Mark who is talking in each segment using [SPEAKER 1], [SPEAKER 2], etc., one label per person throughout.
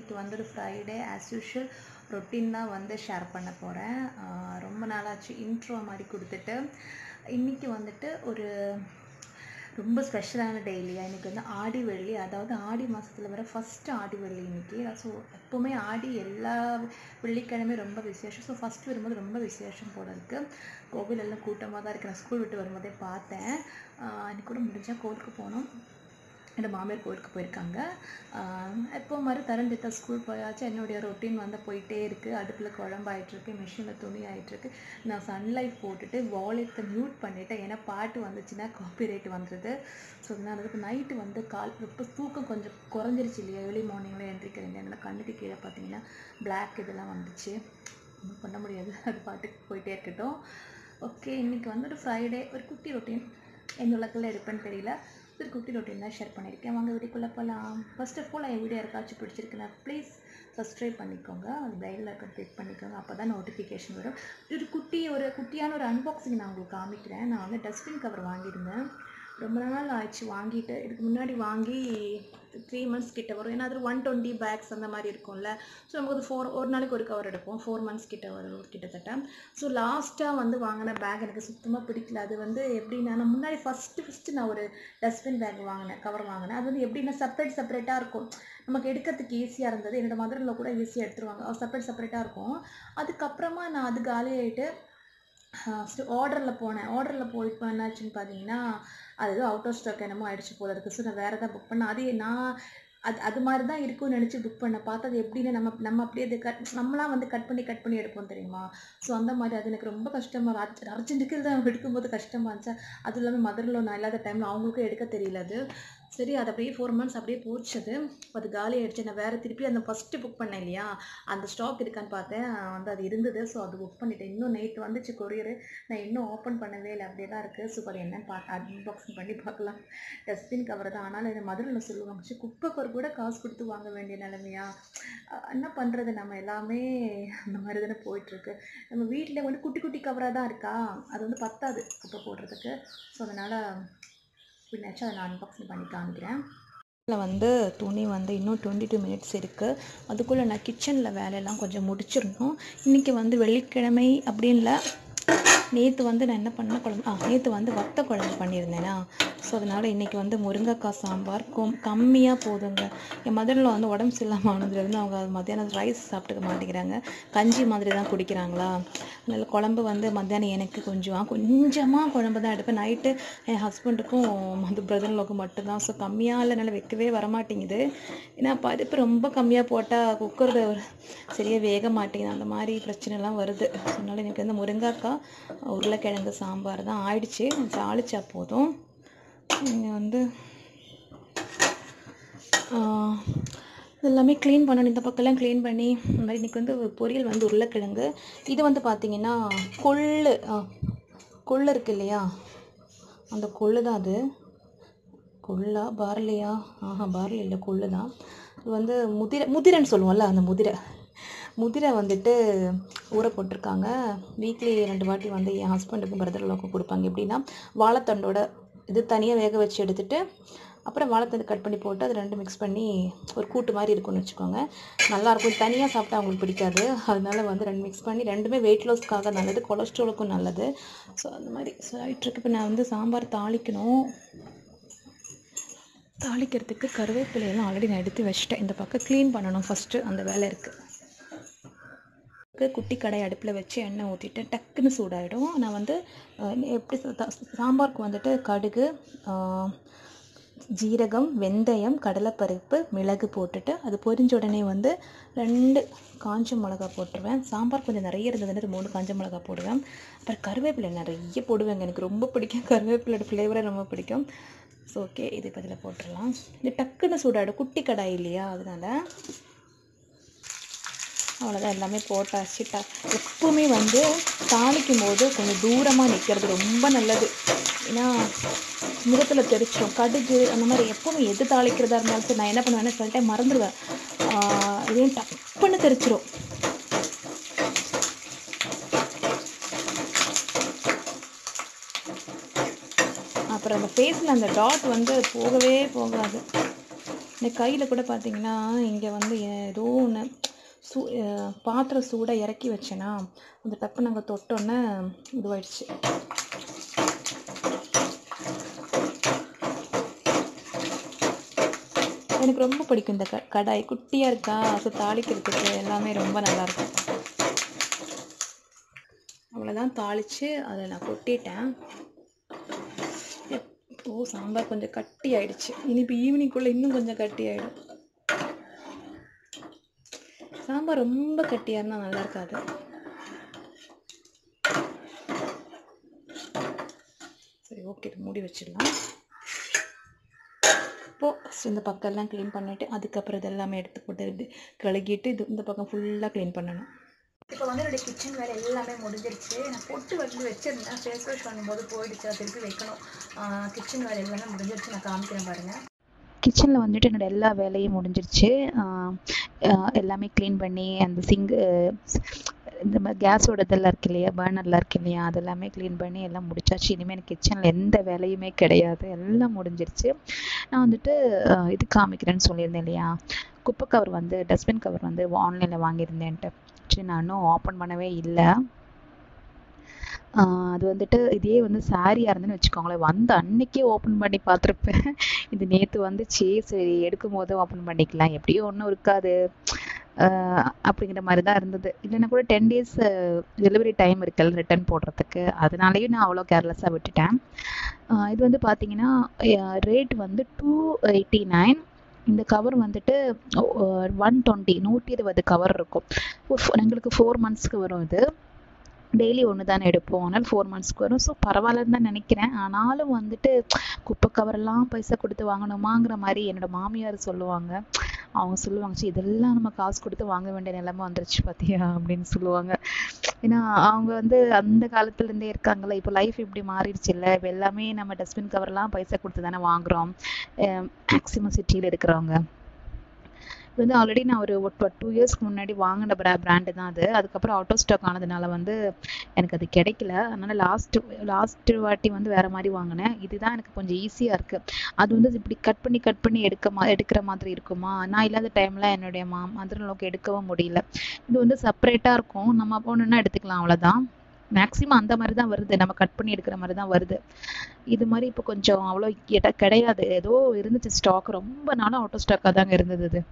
[SPEAKER 1] இன்றைக்கி வந்து ஒரு ஃப்ரைடே ஆஸ் யூஷுவல் ரொட்டீன் தான் வந்து ஷேர் பண்ண போகிறேன் ரொம்ப நாளாச்சு இன்ட்ரோ மாதிரி கொடுத்துட்டு இன்றைக்கி வந்துட்டு ஒரு ரொம்ப ஸ்பெஷலான டே இல்லையா இன்றைக்கி வந்து ஆடி வெள்ளி அதாவது ஆடி மாதத்தில் வர ஃபஸ்ட்டு ஆடி வெள்ளி இன்றைக்கி ஸோ எப்போவுமே ஆடி எல்லா வெள்ளிக்கிழமையும் ரொம்ப விசேஷம் ஸோ ஃபஸ்ட்டு வரும்போது ரொம்ப விசேஷம் போல இருக்குது கோவில் எல்லாம் கூட்டமாக தான் இருக்குது நான் ஸ்கூல் விட்டு வரும்போதே பார்த்தேன் இன்னைக்கு கூட முடிஞ்சால் கோவிலுக்கு போனோம் என்னோட மாமியார் கோயிலுக்கு போயிருக்காங்க எப்போ மாதிரி தரண்டித்த ஸ்கூல் போயாச்சு என்னுடைய ரொட்டீன் வந்து போயிட்டே இருக்குது அடுப்பில் குழம்பு ஆகிட்டுருக்கு மிஷினில் துணி ஆகிட்டுருக்கு நான் சன்லைட் போட்டுட்டு வாலெட்டை மியூட் பண்ணிவிட்டேன் ஏன்னா பாட்டு வந்துச்சுன்னா காப்பி ரேட் வந்துடுது ஸோ அதனால் அதுக்கு நைட்டு வந்து கால் ரொம்ப தூக்கம் கொஞ்சம் குறைஞ்சிருச்சு இல்லையா ஏர்லி மார்னிங்கில் எந்திரிக்கிறேன் என்னோட கண்ணுக்கு கீழே பார்த்தீங்கன்னா பிளாக் இதெல்லாம் வந்துச்சு ஒன்றும் பண்ண முடியாது அது பாட்டுக்கு போயிட்டே இருக்கட்டும் ஓகே இன்றைக்கி வந்து ஒரு ஃப்ரைடே ஒரு குட்டி ரொட்டீன் எந்த உலகில் இருப்பேன்னு தெரியல ஒரு குட்டி ரொட்டீன் தான் ஷேர் பண்ணியிருக்கேன் வாங்க வீடியோக்குள்ளே போகலாம் ஃபர்ஸ்ட் ஆஃப் ஆல் என் வீடியோ யாருக்காச்சும் பிடிச்சிருக்குன்னா ப்ளீஸ் சப்ஸ்கிரைப் பண்ணிக்கோங்க அது பெல்லில் இருக்க கிளிக் பண்ணிக்கோங்க அப்போ தான் நோட்டிஃபிகேஷன் வரும் ஒரு குட்டி ஒரு குட்டியான ஒரு அன்பாக்சிங் நான் உங்களுக்கு காமிக்கிறேன் நான் வந்து டஸ்ட்பின் கவர் வாங்கியிருந்தேன் ரொம்ப நாள் ஆயிடுச்சு வாங்கிட்டு இதுக்கு முன்னாடி வாங்கி த்ரீ மந்த்ஸ் கிட்ட வரும் ஏன்னா அது ஒன் டுவெண்ட்டி பேக்ஸ் அந்த மாதிரி இருக்கும்ல ஸோ நமக்கு அது ஃபோர் ஒரு நாளைக்கு ஒரு கவர் எடுப்போம் ஃபோர் மந்த்ஸ் கிட்ட வரும் கிட்டத்தட்ட ஸோ லாஸ்ட்டாக வந்து வாங்கின பேக் எனக்கு சுத்தமாக பிடிக்கல அது வந்து எப்படின்னா நான் முன்னாடி ஃபஸ்ட்டு ஃபஸ்ட்டு நான் ஒரு டஸ்ட்பின் பேக் வாங்கினேன் கவர் வாங்கினேன் அது வந்து எப்படின்னா செப்பரேட் செப்பரேட்டாக இருக்கும் நமக்கு எடுக்கிறதுக்கு ஈஸியாக இருந்தது என்னோடய மதுரில் கூட ஈஸியாக எடுத்துருவாங்க செப்பரேட் செப்பரேட்டாக இருக்கும் அதுக்கப்புறமா நான் அது காலி ஆகிட்டு ஃபஸ்ட்டு ஆர்டரில் போனேன் ஆர்டரில் போய் இப்போ என்னாச்சுன்னு பார்த்தீங்கன்னா அது அவுட் ஆஃப் ஸ்டாக் என்னமோ ஆயிடுச்சு போல இருக்குது ஸோ நான் வேறு எதாவது புக் பண்ணேன் அது நான் அது அது மாதிரி தான் இருக்கும்னு நினச்சி புக் பண்ண பார்த்தா அது எப்படின்னு நம்ம நம்ம அப்படியே அது கட் நம்மளாம் வந்து கட் பண்ணி கட் பண்ணி எடுப்போம் தெரியுமா ஸோ அந்த மாதிரி அது எனக்கு ரொம்ப கஷ்டமாக அர்ஜென்ட்டுக்கு தான் எடுக்கும்போது கஷ்டமாக இருந்துச்சு அதுவும் இல்லாமல் மதரில் நான் இல்லாத டைமில் அவங்களுக்கும் எடுக்க தெரியல அது சரி அது அப்படியே ஃபோர் மந்த்ஸ் அப்படியே போச்சது அது காலி ஆகிடுச்சு நான் வேறு திருப்பி அந்த ஃபஸ்ட்டு புக் பண்ணேன் இல்லையா அந்த ஸ்டாக் இருக்கான்னு பார்த்தேன் வந்து அது இருந்தது ஸோ அது புக் பண்ணிட்டேன் இன்னும் நைட் வந்துச்சு கொரியரு நான் இன்னும் ஓப்பன் பண்ணவே இல்லை அப்படியே தான் இருக்குது சூப்பர் என்னன்னு பார்க்க அன்பாக்சிங் பண்ணி பார்க்கலாம் டஸ்ட்பின் கவர் தான் ஆனால் இந்த மதுரில் சொல்லுவாங்க குப்பை கவர் கூட காசு கொடுத்து வாங்க வேண்டிய நிலைமையா என்ன பண்ணுறது நம்ம எல்லாமே அந்த மாதிரி தானே போயிட்டுருக்கு நம்ம வீட்டில் வந்து குட்டி குட்டி கவராக தான் இருக்கா அது வந்து பத்தாது குப்பை போடுறதுக்கு ஸோ அதனால் பின்னாச்சும் அதை நான் அன்பாக்சிங் பண்ணி காமிக்கிறேன் இதில் வந்து துணி வந்து இன்னும் டுவெண்ட்டி டூ மினிட்ஸ் இருக்குது அதுக்குள்ளே நான் கிச்சனில் வேலையெல்லாம் கொஞ்சம் முடிச்சிடணும் இன்றைக்கி வந்து வெள்ளிக்கிழமை அப்படின்ல நேற்று வந்து நான் என்ன பண்ணேன் குழம்பு ஆ நேற்று வந்து வத்த குழம்பு பண்ணியிருந்தேனா ஸோ அதனால் இன்றைக்கி வந்து முருங்கைக்காய் சாம்பார் கொம் கம்மியாக போதுங்க என் மதரில் வந்து உடம்பு சரியில்லாமல் ஆனதுலேருந்து அவங்க மத்தியானம் ரைஸ் சாப்பிட்டுக்க மாட்டேங்கிறாங்க கஞ்சி மாதிரி தான் குடிக்கிறாங்களா அதனால் குழம்பு வந்து மத்தியானம் எனக்கு கொஞ்சம் கொஞ்சமாக குழம்பு தான் எடுப்பேன் நைட்டு என் ஹஸ்பண்டுக்கும் மது பிரதர்லோக்கும் மட்டும்தான் ஸோ கம்மியாக இல்லைனால வைக்கவே வரமாட்டேங்குது ஏன்னா பருப்பு ரொம்ப கம்மியாக போட்டால் குக்கர் சரியாக வேக மாட்டேங்குது அந்த மாதிரி பிரச்சனைலாம் வருது அதனால் எனக்கு வந்து முருங்கைக்காய் உருளைக்கிழங்கு சாம்பார் தான் ஆயிடுச்சு தாளிச்சா போதும் நீங்கள் வந்து எல்லாமே க்ளீன் பண்ணணும் இந்த பக்கம்லாம் க்ளீன் பண்ணி இந்த மாதிரி இன்றைக்கி வந்து பொரியல் வந்து உருளைக்கிழங்கு இது வந்து பார்த்திங்கன்னா கொள்ளு கொள்ளு இருக்கு இல்லையா அந்த கொள்ளு தான் அது கொள்ளா பார்லியா ஆஹா பார்லி இல்லை கொள்ளு தான் இது வந்து முதிரை முதிரைன்னு சொல்லுவோம்ல அந்த முதிரை முதிரை வந்துட்டு ஊற போட்டிருக்காங்க வீக்லி ரெண்டு வாட்டி வந்து என் ஹஸ்பண்டுக்கும் பிரதர்லோக்கும் கொடுப்பாங்க எப்படின்னா வாழைத்தண்டோட இது தனியாக வேக வச்சு எடுத்துகிட்டு அப்புறம் வாழைத்தண்டு கட் பண்ணி போட்டு அது ரெண்டும் மிக்ஸ் பண்ணி ஒரு கூட்டு மாதிரி இருக்கும்னு வச்சுக்கோங்க நல்லாயிருக்கும் தனியாக சாப்பிட்டா அவங்களுக்கு பிடிக்காது அதனால வந்து ரெண்டு மிக்ஸ் பண்ணி ரெண்டுமே வெயிட் லாஸ்க்காக நல்லது கொலஸ்ட்ராலுக்கும் நல்லது ஸோ அந்த மாதிரி ஸோ ஆகிட்டுருக்கு இப்போ நான் வந்து சாம்பார் தாளிக்கணும் தாளிக்கிறதுக்கு கருவேப்பிலையெல்லாம் ஆல்ரெடி நான் எடுத்து வச்சிட்டேன் இந்த பக்கம் க்ளீன் பண்ணணும் ஃபஸ்ட்டு அந்த வேலை இருக்குது குட்டி கடை அடுப்பில் வச்சு எண்ணெய் ஊற்றிட்டு டக்குன்னு சூடாயிடும் நான் வந்து எப்படி சாம்பாருக்கு வந்துட்டு கடுகு ஜீரகம் வெந்தயம் கடலைப்பருப்பு மிளகு போட்டுட்டு அது பொரிஞ்ச உடனே வந்து ரெண்டு காஞ்ச மிளகா போட்டுருவேன் சாம்பார் கொஞ்சம் நிறைய இருந்ததுன்னு மூணு காஞ்ச மிளகா போடுவேன் அப்புறம் கருவேப்பிலை நிறைய போடுவேங்க எனக்கு ரொம்ப பிடிக்கும் கருவேப்பிலோட ஃப்ளேவரை ரொம்ப பிடிக்கும் ஸோ ஓகே இது இப்போ இதில் போட்டுடலாம் இது டக்குன்னு சூடாயிடும் குட்டி கடாய் இல்லையா அதனால் அவ்வளோதான் எல்லாமே போட்டாச்சு ட எப்பவுமே வந்து தாளிக்கும் போது கொஞ்சம் தூரமாக நிற்கிறது ரொம்ப நல்லது ஏன்னா முகத்தில் தெரிச்சிடும் கடுகு அந்த மாதிரி எப்பவுமே எது தாளிக்கிறதா இருந்தாலும் சரி நான் என்ன பண்ணுவேன்னா சில டைம் மறந்துடுவேன் இதையும் டப்புன்னு தெரிச்சிடும் அப்புறம் அந்த ஃபேஸில் அந்த டாட் வந்து போகவே போகாது இந்த கையில் கூட பார்த்தீங்கன்னா இங்கே வந்து ஏதோ ஒன்று சூ அஹ் பாத்திரம் சூடாக இறக்கி வச்சேனா அந்த டப்பு நாங்கள் தொட்டோன்னே இதுவாயிடுச்சு எனக்கு ரொம்ப பிடிக்கும் இந்த க கடாய் குட்டியாக இருக்கா ஸோ தாளிக்கிறதுக்கு எல்லாமே ரொம்ப நல்லாயிருக்கும் அவ்வளோதான் தாளித்து அதை நான் கொட்டிட்டேன் ஓ சாம்பார் கொஞ்சம் கட்டி ஆயிடுச்சு இனி இப்போ ஈவினிங்குள்ளே இன்னும் கொஞ்சம் கட்டி ஆயிடும் சாம்பார் ரொம்ப கட்டியாக இருந்தால் நல்லா இருக்காது சரி ஓகே மூடி வச்சிடலாம் இப்போது இந்த பக்கம்லாம் க்ளீன் பண்ணிவிட்டு அதுக்கப்புறம் இதெல்லாமே எடுத்து போட்டு இது கழுகிட்டு இது இந்த பக்கம் ஃபுல்லாக க்ளீன் பண்ணணும் இப்போ வந்து என்னுடைய கிச்சன் வேலை எல்லாமே முடிஞ்சிருச்சு நான் பொட்டு வந்து வச்சுருந்தேன் ஃபேஸ் வாஷ் பண்ணும்போது போயிடுச்சு அதை திருப்பி வைக்கணும் கிச்சன் வேலை எல்லாமே முடிஞ்சிருச்சு நான் காமிக்கிறேன் பாருங்கள் கிச்சனில் வந்துட்டு என்னோட எல்லா வேலையும் முடிஞ்சிருச்சு எல்லாமே க்ளீன் பண்ணி அந்த சிங்கு இந்த மாதிரி கேஸோட இதெல்லாம் இருக்கு இல்லையா பர்னர்லாம் இருக்கு இல்லையா அதெல்லாமே க்ளீன் பண்ணி எல்லாம் முடிச்சாச்சு இனிமேல் எனக்கு கிச்சனில் எந்த வேலையுமே கிடையாது எல்லாம் முடிஞ்சிருச்சு நான் வந்துட்டு இது காமிக்கிறேன்னு சொல்லியிருந்தேன் இல்லையா குப்பை கவர் வந்து டஸ்ட்பின் கவர் வந்து ஆன்லைனில் வாங்கியிருந்தேன்ட்டு சரி நான் இன்னும் ஓப்பன் பண்ணவே இல்லை அது வந்துட்டு இதே வந்து சாரியாக இருந்துன்னு வச்சுக்கோங்களேன் வந்த அன்னைக்கே ஓப்பன் பண்ணி பார்த்துருப்பேன் இது நேற்று வந்துச்சு சரி எடுக்கும் போது ஓப்பன் பண்ணிக்கலாம் எப்படியும் ஒன்றும் இருக்காது அப்படிங்கிற மாதிரி தான் இருந்தது இல்லைன்னா கூட டென் டேஸ் டெலிவரி டைம் இருக்குல்ல ரிட்டர்ன் போடுறதுக்கு அதனாலேயும் நான் அவ்வளோ கேர்லெஸ்ஸாக விட்டுட்டேன் இது வந்து பார்த்தீங்கன்னா ரேட் வந்து டூ எயிட்டி நைன் இந்த கவர் வந்துட்டு ஒன் டுவெண்ட்டி நூற்றி இருபது கவர் இருக்கும் எங்களுக்கு ஃபோர் மந்த்ஸ்க்கு வரும் இது டெய்லி ஒன்று தானே எடுப்போம் அதனால் ஃபோர் மந்த்ஸ்க்கு வரும் ஸோ பரவாயில்லன்னு தான் நினைக்கிறேன் ஆனாலும் வந்துட்டு குப்பை கவரெல்லாம் பைசா கொடுத்து வாங்கணுமாங்கிற மாதிரி என்னோட மாமியார் சொல்லுவாங்க அவங்க சொல்லுவாங்க சரி இதெல்லாம் நம்ம காசு கொடுத்து வாங்க வேண்டிய நிலைமை வந்துருச்சு பார்த்தியா அப்படின்னு சொல்லுவாங்க ஏன்னா அவங்க வந்து அந்த காலத்துலேருந்தே இருக்காங்கல்ல இப்போ லைஃப் இப்படி மாறிடுச்சு இல்லை இப்போ எல்லாமே நம்ம டஸ்ட்பின் கவர்லாம் பைசா கொடுத்து தானே வாங்குகிறோம் மேக்ஸிமம் சிட்டியில் இருக்கிறவங்க இது வந்து ஆல்ரெடி நான் ஒரு டூ இயர்ஸ்க்கு முன்னாடி வாங்கின ப்ரா பிராண்டு தான் அது அதுக்கப்புறம் ஆட்டோ ஸ்டாக் ஆனதுனால வந்து எனக்கு அது கிடைக்கல அதனால் லாஸ்ட்டு லாஸ்ட்டு வாட்டி வந்து வேறு மாதிரி வாங்கினேன் இதுதான் எனக்கு கொஞ்சம் ஈஸியாக இருக்குது அது வந்து இப்படி கட் பண்ணி கட் பண்ணி எடுக்க மா எடுக்கிற மாதிரி இருக்குமா நான் இல்லாத டைமில் என்னுடைய மா மதுரலோக்கு எடுக்கவும் முடியல இது வந்து செப்பரேட்டாக இருக்கும் நம்ம போகணுன்னா எடுத்துக்கலாம் அவ்வளோதான் மேக்ஸிமம் அந்த மாதிரி தான் வருது நம்ம கட் பண்ணி எடுக்கிற மாதிரி தான் வருது இது மாதிரி இப்போ கொஞ்சம் அவ்வளோ இட கிடையாது ஏதோ இருந்துச்சு ஸ்டாக் ரொம்ப நாளும் ஆட்டோ ஸ்டாக்காக தாங்க இருந்தது இது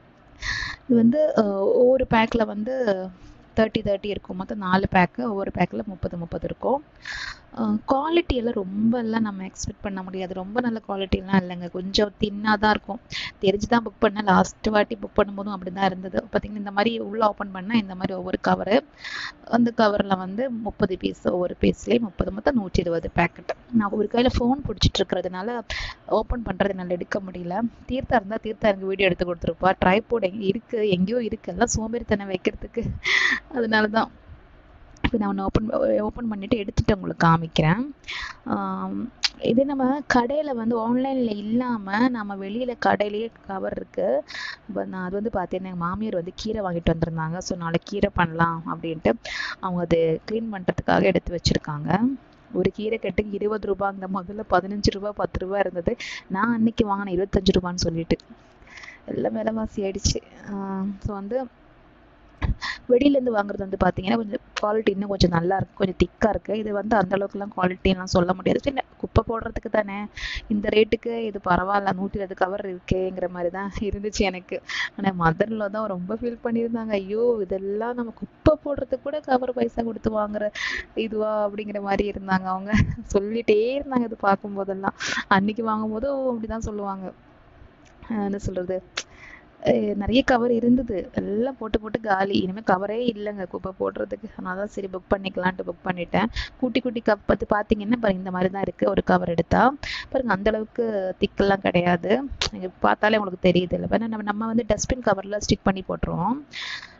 [SPEAKER 1] இது வந்து ஒவ்வொரு பேக்கில் வந்து தேர்ட்டி தேர்ட்டி இருக்கும் மொத்தம் நாலு பேக்கு ஒவ்வொரு பேக்கில் முப்பது முப்பது இருக்கும் குவாலிட்டி எல்லாம் ரொம்ப எல்லாம் நம்ம எக்ஸ்பெக்ட் பண்ண முடியாது ரொம்ப நல்ல குவாலிட்டிலாம் இல்லைங்க கொஞ்சம் தின்னாக தான் இருக்கும் தெரிஞ்சு தான் புக் பண்ணேன் லாஸ்ட் வாட்டி புக் பண்ணும்போதும் அப்படி தான் இருந்தது பார்த்தீங்கன்னா இந்த மாதிரி உள்ளே ஓப்பன் பண்ணால் இந்த மாதிரி ஒவ்வொரு கவரு அந்த கவரில் வந்து முப்பது பீஸ் ஒவ்வொரு பீஸ்லேயே முப்பது மொத்தம் நூற்றி இருபது பேக்கெட் நான் ஒரு கையில் ஃபோன் பிடிச்சிட்டு இருக்கிறதுனால ஓப்பன் பண்ணுறது என்னால் எடுக்க முடியல தீர்த்தா இருந்தால் தீர்த்தா எனக்கு வீடியோ எடுத்து கொடுத்துருப்பா ட்ரைபோர்ட் எங்கே இருக்குது எங்கேயோ இருக்குது எல்லாம் சோம்பேறித்தனம் வைக்கிறதுக்கு அதனால தான் இப்போ நான் ஒன்று ஓப்பன் ஓப்பன் பண்ணிவிட்டு எடுத்துகிட்டு உங்களுக்கு காமிக்கிறேன் இதே நம்ம கடையில் வந்து ஆன்லைனில் இல்லாமல் நம்ம வெளியில் கடையிலேயே கவர் இருக்குது இப்போ நான் அது வந்து பார்த்தீங்கன்னா எங்கள் மாமியார் வந்து கீரை வாங்கிட்டு வந்திருந்தாங்க ஸோ நாளைக்கு கீரை பண்ணலாம் அப்படின்ட்டு அவங்க அது க்ளீன் பண்ணுறதுக்காக எடுத்து வச்சுருக்காங்க ஒரு கீரை கட்டுக்கு இருபது ரூபாங்க முதல்ல பதினஞ்சு ரூபா பத்து ரூபா இருந்தது நான் அன்னைக்கு வாங்கினேன் இருபத்தஞ்சு ரூபான்னு சொல்லிட்டு எல்லாம் விலைவாசி ஆயிடுச்சு ஸோ வந்து வெளியிலேருந்து வாங்குறது வந்து பார்த்தீங்கன்னா கொஞ்சம் குவாலிட்டி இன்னும் கொஞ்சம் நல்லா இருக்குது கொஞ்சம் திக்காக இருக்குது இது வந்து அந்த அளவுக்குலாம் குவாலிட்டிலாம் சொல்ல முடியாது இல்லை குப்பை போடுறதுக்கு தானே இந்த ரேட்டுக்கு இது பரவாயில்ல நூற்றி இருபது கவர் இருக்கேங்கிற மாதிரி தான் இருந்துச்சு எனக்கு ஆனால் மதரில் தான் ரொம்ப ஃபீல் பண்ணியிருந்தாங்க ஐயோ இதெல்லாம் நம்ம குப்பை போடுறதுக்கு கூட கவர் பைசா கொடுத்து வாங்குற இதுவா அப்படிங்கிற மாதிரி இருந்தாங்க அவங்க சொல்லிட்டே இருந்தாங்க இது பார்க்கும்போதெல்லாம் அன்னைக்கு வாங்கும்போதும் அப்படி தான் சொல்லுவாங்க என்ன சொல்கிறது நிறைய கவர் இருந்தது எல்லாம் போட்டு போட்டு காலி இனிமேல் கவரே இல்லைங்க குப்பை போடுறதுக்கு அதனால தான் சரி புக் பண்ணிக்கலான்ட்டு புக் பண்ணிட்டேன் குட்டி குட்டி கப் பார்த்து பார்த்தீங்கன்னா பாருங்க இந்த மாதிரி தான் இருக்குது ஒரு கவர் எடுத்தா பாருங்க அந்த அளவுக்கு திக்கெல்லாம் கிடையாது பார்த்தாலே உங்களுக்கு தெரியுது இல்லை நம்ம நம்ம வந்து டஸ்ட்பின் கவரில் ஸ்டிக் பண்ணி போட்டுருவோம்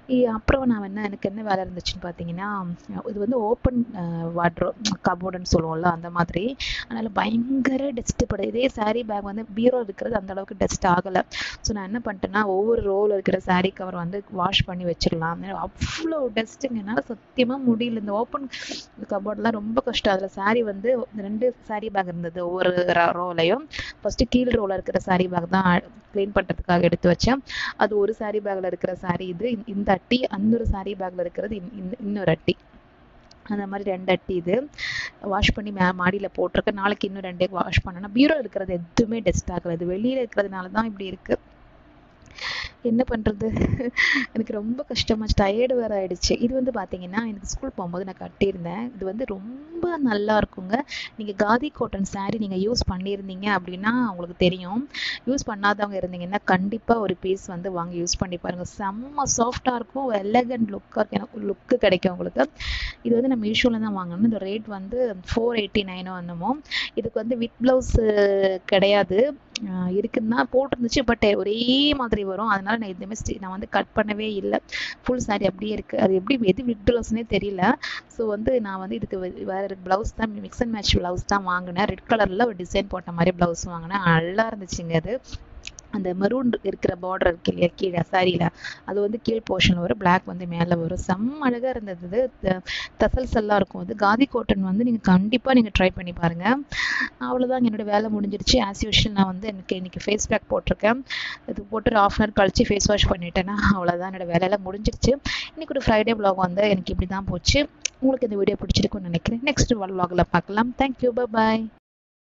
[SPEAKER 2] அப்புறம் நான் என்ன எனக்கு என்ன வேலை இருந்துச்சுன்னு பார்த்தீங்கன்னா இது வந்து ஓப்பன் வாட்ரோ கபோர்டுன்னு சொல்லுவோம்ல அந்த மாதிரி அதனால் பயங்கர டஸ்ட்டு படும் இதே சாரீ பேக் வந்து பீரோ இருக்கிறது அந்த அளவுக்கு டஸ்ட் ஆகலை ஸோ நான் என்ன பண்ணிட்டேன்னா ஒவ்வொரு ரோவில் இருக்கிற சாரீ கவர் வந்து வாஷ் பண்ணி வச்சிடலாம் அவ்வளோ டஸ்ட்டுங்க என்னால் சத்தியமாக முடியல இந்த ஓப்பன் கபோர்ட்லாம் ரொம்ப கஷ்டம் அதில் சாரீ வந்து ரெண்டு சாரீ பேக் இருந்தது ஒவ்வொரு ரோலையும் ஃபஸ்ட்டு கீழ் ரோவில் இருக்கிற சாரீ பேக் தான் க்ளீன் பண்ணுறதுக்காக எடுத்து வச்சேன் அது ஒரு சாரீ பேக்கில் இருக்கிற சாரீ இது இந்த அட்டி அந்த ஒரு சாரீ பேக்கில் இருக்கிறது இன்னொரு அட்டி அந்த மாதிரி ரெண்டு அட்டி இது வாஷ் பண்ணி மே மாடியில் போட்டிருக்கேன் நாளைக்கு இன்னும் ரெண்டே வாஷ் பண்ணணும் பீரோ இருக்கிறது எதுவுமே டஸ்ட் ஆகலை இது வெளியில் இருக்கிறதுனால தான் இப்படி இருக்குது என்ன பண்ணுறது எனக்கு ரொம்ப கஷ்டமாச்சு டயர்டு வேறு ஆயிடுச்சு இது வந்து பார்த்தீங்கன்னா எனக்கு ஸ்கூல் போகும்போது நான் கட்டியிருந்தேன் இது வந்து ரொம்ப நல்லா இருக்குங்க நீங்கள் காதி காட்டன் சாரீ நீங்கள் யூஸ் பண்ணியிருந்தீங்க அப்படின்னா உங்களுக்கு தெரியும் யூஸ் பண்ணாதவங்க இருந்தீங்கன்னா கண்டிப்பாக ஒரு பீஸ் வந்து வாங்கி யூஸ் பண்ணி பாருங்கள் செம்ம சாஃப்டாக இருக்கும் எலகண்ட் லுக்காக இருக்கும் எனக்கு லுக்கு கிடைக்கும் உங்களுக்கு இது வந்து நம்ம மீஷோவில் தான் வாங்கணும் இந்த ரேட் வந்து ஃபோர் எயிட்டி நைனோ என்னமோ இதுக்கு வந்து வித் ப்ளவுஸ் கிடையாது இருக்குன்னா போட்டிருந்துச்சு பட் ஒரே மாதிரி வரும் அதனால நான் எதுவுமே நான் வந்து கட் பண்ணவே இல்லை ஃபுல் சாரி அப்படியே இருக்குது அது எப்படி எது வித் ப்ளவுஸ்னே தெரியல ஸோ வந்து நான் வந்து இதுக்கு வேறு ப்ளவுஸ் தான் மிக்ஸ் அண்ட் மேட்ச் ப்ளவுஸ் தான் வாங்கினேன் ரெட் கலரில் ஒரு டிசைன் போட்ட மாதிரி ப்ளவுஸ் வாங்கினேன் நல்லா இருந்துச்சுங்க அது அந்த மெரூன் இருக்கிற பார்டர் இருக்கு இல்லையா கீழே சாரியில் அது வந்து கீழ் போர்ஷன் வரும் பிளாக் வந்து மேலே வரும் செம்ம அழகாக இருந்தது தசல்ஸ் எல்லாம் இருக்கும் அது காதி காட்டன் வந்து நீங்கள் கண்டிப்பாக நீங்கள் ட்ரை பண்ணி பாருங்கள் அவ்வளோதான் என்னோட வேலை முடிஞ்சிருச்சு ஆஸ் யூஷுவல் நான் வந்து எனக்கு இன்னைக்கு ஃபேஸ் பேக் போட்டிருக்கேன் இது போட்டு ஆஃப் அன் ஹவர் கழிச்சு ஃபேஸ் வாஷ் பண்ணிட்டேன்னா அவ்வளோதான் என்னோட வேலையெல்லாம் முடிஞ்சிருச்சு இன்னைக்கு ஒரு ஃப்ரைடே வ்ளாக் வந்து எனக்கு இப்படி தான் போச்சு உங்களுக்கு இந்த வீடியோ பிடிச்சிருக்குன்னு நினைக்கிறேன் நெக்ஸ்ட் வ்ளாகில் பார்க்கலாம் தேங்க்யூ பாய்